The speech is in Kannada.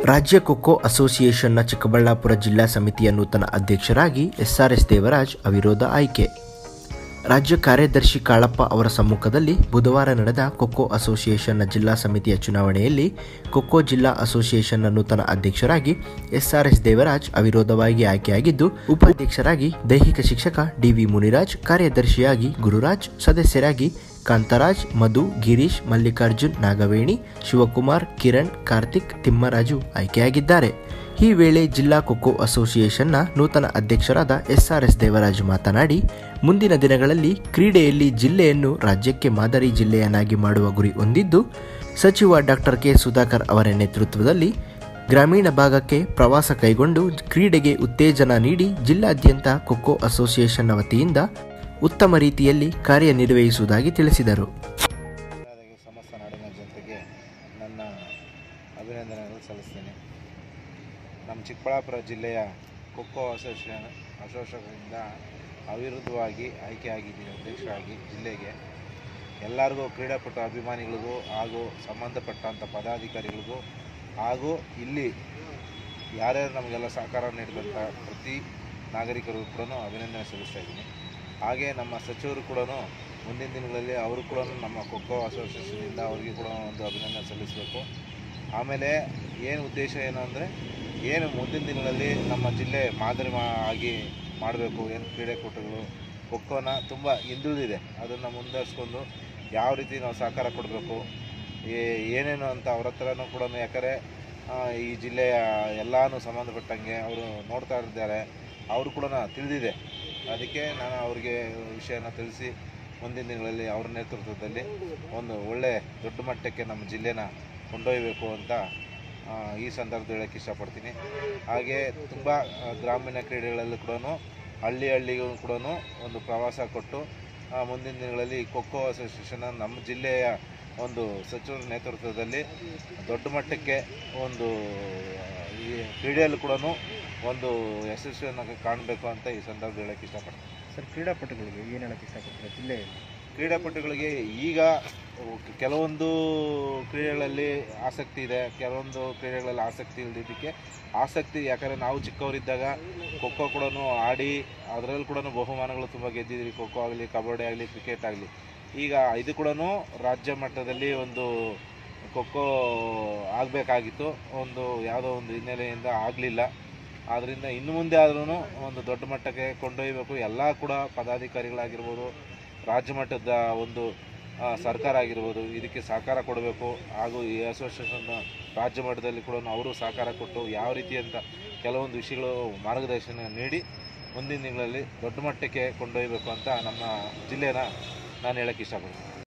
ರಾಜ್ಯ ಖೋಖೋ ಅಸೋಸಿಯೇಷನ್ನ ಚಿಕ್ಕಬಳ್ಳಾಪುರ ಜಿಲ್ಲಾ ಸಮಿತಿಯ ನೂತನ ಅಧ್ಯಕ್ಷರಾಗಿ ಎಸ್ಆರ್ಎಸ್ ದೇವರಾಜ್ ಅವಿರೋಧ ಆಯ್ಕೆ ರಾಜ್ಯ ಕಾರ್ಯದರ್ಶಿ ಕಾಳಪ್ಪ ಅವರ ಸಮ್ಮುಖದಲ್ಲಿ ಬುಧವಾರ ನಡೆದ ಖೋಖೋ ಅಸೋಸಿಯೇಷನ್ನ ಜಿಲ್ಲಾ ಸಮಿತಿಯ ಚುನಾವಣೆಯಲ್ಲಿ ಖೋಖೋ ಜಿಲ್ಲಾ ಅಸೋಸಿಯೇಷನ್ನ ನೂತನ ಅಧ್ಯಕ್ಷರಾಗಿ ಎಸ್ಆರ್ಎಸ್ ದೇವರಾಜ್ ಅವಿರೋಧವಾಗಿ ಆಯ್ಕೆಯಾಗಿದ್ದು ಉಪಾಧ್ಯಕ್ಷರಾಗಿ ದೈಹಿಕ ಶಿಕ್ಷಕ ಡಿವಿ ಮುನಿರಾಜ್ ಕಾರ್ಯದರ್ಶಿಯಾಗಿ ಗುರುರಾಜ್ ಸದಸ್ಯರಾಗಿ ಕಾಂತರಾಜ್ ಮಧು ಗಿರೀಶ್ ಮಲ್ಲಿಕಾರ್ಜುನ್ ನಾಗವೇಣಿ ಶಿವಕುಮಾರ್ ಕಿರಣ್ ಕಾರ್ತಿಕ್ ತಿಮ್ಮರಾಜು ಆಯ್ಕೆಯಾಗಿದ್ದಾರೆ ಈ ವೇಳೆ ಜಿಲ್ಲಾ ಖೋಖೋ ಅಸೋಸಿಯೇಷನ್ನ ನೂತನ ಅಧ್ಯಕ್ಷರಾದ ಎಸ್ಆರ್ಎಸ್ ದೇವರಾಜ್ ಮಾತನಾಡಿ ಮುಂದಿನ ದಿನಗಳಲ್ಲಿ ಕ್ರೀಡೆಯಲ್ಲಿ ಜಿಲ್ಲೆಯನ್ನು ರಾಜ್ಯಕ್ಕೆ ಮಾದರಿ ಜಿಲ್ಲೆಯನ್ನಾಗಿ ಮಾಡುವ ಗುರಿ ಹೊಂದಿದ್ದು ಸಚಿವ ಡಾಕ್ಟರ್ ಕೆ ಸುಧಾಕರ್ ಅವರ ನೇತೃತ್ವದಲ್ಲಿ ಗ್ರಾಮೀಣ ಭಾಗಕ್ಕೆ ಪ್ರವಾಸ ಕೈಗೊಂಡು ಕ್ರೀಡೆಗೆ ಉತ್ತೇಜನ ನೀಡಿ ಜಿಲ್ಲಾದ್ಯಂತ ಖೋಖೋ ಅಸೋಸಿಯೇಷನ್ನ ವತಿಯಿಂದ ಉತ್ತಮ ರೀತಿಯಲ್ಲಿ ಕಾರ್ಯನಿರ್ವಹಿಸುವುದಾಗಿ ತಿಳಿಸಿದರು ಎಲ್ಲರಿಗೂ ಸಮಸ್ತ ನಾಡಿನ ಜನತೆಗೆ ನನ್ನ ಅಭಿನಂದನೆಗಳು ಸಲ್ಲಿಸ್ತೇನೆ ನಮ್ಮ ಚಿಕ್ಕಬಳ್ಳಾಪುರ ಜಿಲ್ಲೆಯ ಖೋಖೋ ಅಸೋಸಿಯೇಷನ್ ಅಸೋಸಿಯೇಷನ್ನಿಂದ ಅವಿರುದ್ಧವಾಗಿ ಆಯ್ಕೆಯಾಗಿದ್ದೀನಿ ಅಧ್ಯಕ್ಷರಾಗಿ ಜಿಲ್ಲೆಗೆ ಎಲ್ಲರಿಗೂ ಕ್ರೀಡಾಪಟು ಅಭಿಮಾನಿಗಳಿಗೂ ಹಾಗೂ ಸಂಬಂಧಪಟ್ಟಂಥ ಪದಾಧಿಕಾರಿಗಳಿಗೂ ಹಾಗೂ ಇಲ್ಲಿ ಯಾರ್ಯಾರು ನಮಗೆಲ್ಲ ಸಹಕಾರ ನೀಡಿದಂಥ ಪ್ರತಿ ನಾಗರಿಕರಿಗೂ ಕೂಡ ಅಭಿನಂದನೆ ಸಲ್ಲಿಸ್ತಾ ಇದ್ದೀನಿ ಹಾಗೆ ನಮ್ಮ ಸಚಿವರು ಕೂಡ ಮುಂದಿನ ದಿನಗಳಲ್ಲಿ ಅವರು ಕೂಡ ನಮ್ಮ ಖೋಖೋ ಅಸೋಸಿಯೇಷನಿಂದ ಅವರಿಗೆ ಕೂಡ ಒಂದು ಅಭಿನಂದನೆ ಸಲ್ಲಿಸಬೇಕು ಆಮೇಲೆ ಏನು ಉದ್ದೇಶ ಏನು ಅಂದರೆ ಏನು ಮುಂದಿನ ದಿನಗಳಲ್ಲಿ ನಮ್ಮ ಜಿಲ್ಲೆ ಮಾದರಿ ಮಾ ಆಗಿ ಮಾಡಬೇಕು ಏನು ಕ್ರೀಡಾಕೂಟಗಳು ಖೋಖೋನ ತುಂಬ ಹಿಂದುಳಿದಿದೆ ಅದನ್ನು ಮುಂದುವರಿಸ್ಕೊಂಡು ಯಾವ ರೀತಿ ನಾವು ಸಹಕಾರ ಕೊಡಬೇಕು ಏ- ಏನೇನು ಅಂತ ಅವ್ರ ಹತ್ರನೂ ಕೂಡ ಯಾಕಂದರೆ ಈ ಜಿಲ್ಲೆಯ ಎಲ್ಲಾನು ಸಂಬಂಧಪಟ್ಟಂಗೆ ಅವರು ನೋಡ್ತಾ ಇದ್ದಾರೆ ಅವರು ಕೂಡ ತಿಳಿದಿದೆ ಅದಕ್ಕೆ ನಾನು ಅವರಿಗೆ ವಿಷಯನ ತಿಳಿಸಿ ಮುಂದಿನ ದಿನಗಳಲ್ಲಿ ಅವ್ರ ನೇತೃತ್ವದಲ್ಲಿ ಒಂದು ಒಳ್ಳೆ ದೊಡ್ಡ ಮಟ್ಟಕ್ಕೆ ನಮ್ಮ ಜಿಲ್ಲೆನ ಕೊಂಡೊಯ್ಯಬೇಕು ಅಂತ ಆ, ಈ ಸಂದರ್ಭದಲ್ಲಿ ಹೇಳಕ್ಕೆ ಇಷ್ಟಪಡ್ತೀನಿ ಹಾಗೆ ತುಂಬ ಗ್ರಾಮೀಣ ಕ್ರೀಡೆಗಳಲ್ಲೂ ಕೂಡ ಹಳ್ಳಿ ಹಳ್ಳಿಗೂ ಕೂಡ ಒಂದು ಪ್ರವಾಸ ಕೊಟ್ಟು ಆ, ಮುಂದಿನ ದಿನಗಳಲ್ಲಿ ಖೋಖೋ ಅಸೋಸಿಯೇಷನ್ ನಮ್ಮ ಜಿಲ್ಲೆಯ ಒಂದು ಸಚಿವರ ನೇತೃತ್ವದಲ್ಲಿ ದೊಡ್ಡ ಮಟ್ಟಕ್ಕೆ ಒಂದು ಆ, ಈ ಕ್ರೀಡೆಯಲ್ಲೂ ಕೂಡ ಒಂದು ಯಶಸ್ವಿಯನ್ನು ಕಾಣಬೇಕು ಅಂತ ಈ ಸಂದರ್ಭದಲ್ಲಿ ಹೇಳಕ್ಕೆ ಇಷ್ಟಪಡ್ತೀನಿ ಸರ್ ಕ್ರೀಡಾಪಟುಗಳಿಗೆ ಏನು ಹೇಳಕ್ಕೆ ಇಷ್ಟಪಡ್ತಾರೆ ಜಿಲ್ಲೆಯಲ್ಲಿ ಕ್ರೀಡಾಪಟುಗಳಿಗೆ ಈಗ ಕೆಲವೊಂದು ಕ್ರೀಡೆಗಳಲ್ಲಿ ಆಸಕ್ತಿ ಇದೆ ಕೆಲವೊಂದು ಕ್ರೀಡೆಗಳಲ್ಲಿ ಆಸಕ್ತಿ ಇಲ್ಲದಿದ್ದಕ್ಕೆ ಆಸಕ್ತಿ ಯಾಕಂದರೆ ನಾವು ಚಿಕ್ಕವರಿದ್ದಾಗ ಖೋಖೋ ಕೂಡ ಆಡಿ ಅದರಲ್ಲಿ ಕೂಡ ಬಹುಮಾನಗಳು ತುಂಬ ಗೆದ್ದಿದ್ವಿ ಖೋಖೋ ಆಗಲಿ ಕಬಡ್ಡಿ ಆಗಲಿ ಕ್ರಿಕೆಟ್ ಆಗಲಿ ಈಗ ಇದು ಕೂಡ ರಾಜ್ಯ ಮಟ್ಟದಲ್ಲಿ ಒಂದು ಖೋಖೋ ಆಗಬೇಕಾಗಿತ್ತು ಒಂದು ಯಾವುದೋ ಒಂದು ಹಿನ್ನೆಲೆಯಿಂದ ಆಗಲಿಲ್ಲ ಆದ್ದರಿಂದ ಇನ್ನು ಮುಂದೆ ಆದ್ರೂ ಒಂದು ದೊಡ್ಡ ಮಟ್ಟಕ್ಕೆ ಕೊಂಡೊಯ್ಯಬೇಕು ಎಲ್ಲ ಕೂಡ ಪದಾಧಿಕಾರಿಗಳಾಗಿರ್ಬೋದು ರಾಜ್ಯ ಮಟ್ಟದ ಒಂದು ಆ, ಸರ್ಕಾರ ಆಗಿರ್ಬೋದು ಇದಕ್ಕೆ ಸಹಕಾರ ಕೊಡಬೇಕು ಹಾಗೂ ಈ ಅಸೋಸಿಯೇಷನ್ ರಾಜ್ಯ ಮಟ್ಟದಲ್ಲಿ ಕೂಡ ಅವರು ಸಹಕಾರ ಕೊಟ್ಟು ಯಾವ ರೀತಿ ಅಂತ ಕೆಲವೊಂದು ವಿಷಯಗಳು ಮಾರ್ಗದರ್ಶನ ನೀಡಿ ಮುಂದಿನ ದಿನಗಳಲ್ಲಿ ದೊಡ್ಡ ಮಟ್ಟಕ್ಕೆ ಕೊಂಡೊಯ್ಯಬೇಕು ಅಂತ ನಮ್ಮ ಜಿಲ್ಲೆನ ನಾನು ಹೇಳಕ್ಕೆ ಇಷ್ಟಪಡ್ತೀನಿ